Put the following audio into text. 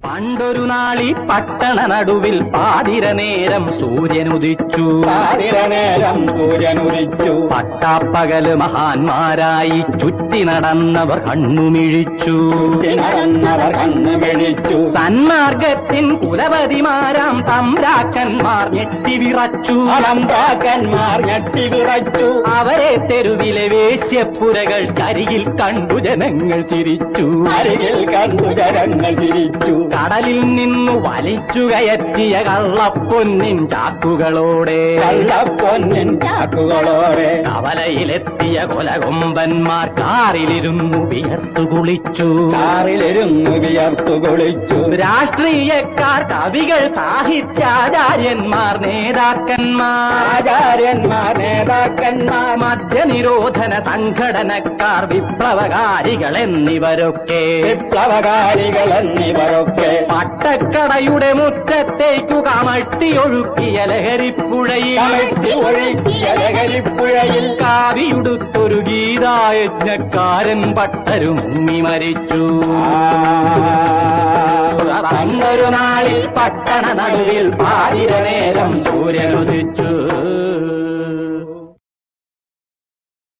പണ്ടൊരു നാളി പട്ടണ നടുവിൽ പാതിര നേരം സൂര്യനുദിച്ചു നേരം സൂര്യനുദിച്ചു പട്ടാപ്പകല് മഹാന്മാരായി ചുറ്റി നടന്നവർ കണ്ണുമിഴിച്ചു നടന്നവർ കണ്ണു വിളിച്ചു സന്മാർഗത്തിൻ കുലപതിമാരാം തമ്പ്രാക്കന്മാർ ഞെട്ടിവിറച്ചു അലമ്പാക്കന്മാർ ഞെട്ടി വിറച്ചു അവരെ തെരുവിലെ വേശ്യപ്പുരകൾ കരികിൽ കണ്ടു ജനങ്ങൾ ചിരിച്ചു അരികിൽ കണ്ടു ജനങ്ങൾ തിരിച്ചു കടലിൽ നിന്നു വലിച്ചു കയറ്റിയ കള്ളപ്പൊന്നിൻ ചാക്കുകളോടെ കള്ളപ്പൊന്നിൻ ചാക്കുകളോടെ കവലയിലെത്തിയ കൊലകൊമ്പന്മാർ കാറിലിരുന്നു വിയർത്തു കുളിച്ചു കാറിലിരുന്നു വിയർത്തു കുളിച്ചു രാഷ്ട്രീയക്കാർ കവികൾ സാഹിത്യാചാര്യന്മാർ നേതാക്കന്മാർ ആചാര്യന്മാർ നേതാക്കന്മാർ മദ്യനിരോധന സംഘടനക്കാർ വിപ്ലവകാരികൾ എന്നിവരൊക്കെ വിപ്ലവകാരികൾ എന്നിവരൊക്കെ പട്ടക്കടയുടെ മുറ്റത്തേക്കു കമട്ടിയൊഴുക്കിയ ലഹരിപ്പുഴയിൽ കമഴ്ത്തി ഒഴുക്കിയ ലഹരിപ്പുഴയിൽ കാവിയുടുത്തൊരു ഗീതായജ്ഞക്കാരൻ പട്ടരു മുങ്ങി മരിച്ചു അന്നൊരു നാളിൽ പട്ടണ നടുവിൽ പാതിര നേരം സൂര്യനുദിച്ചു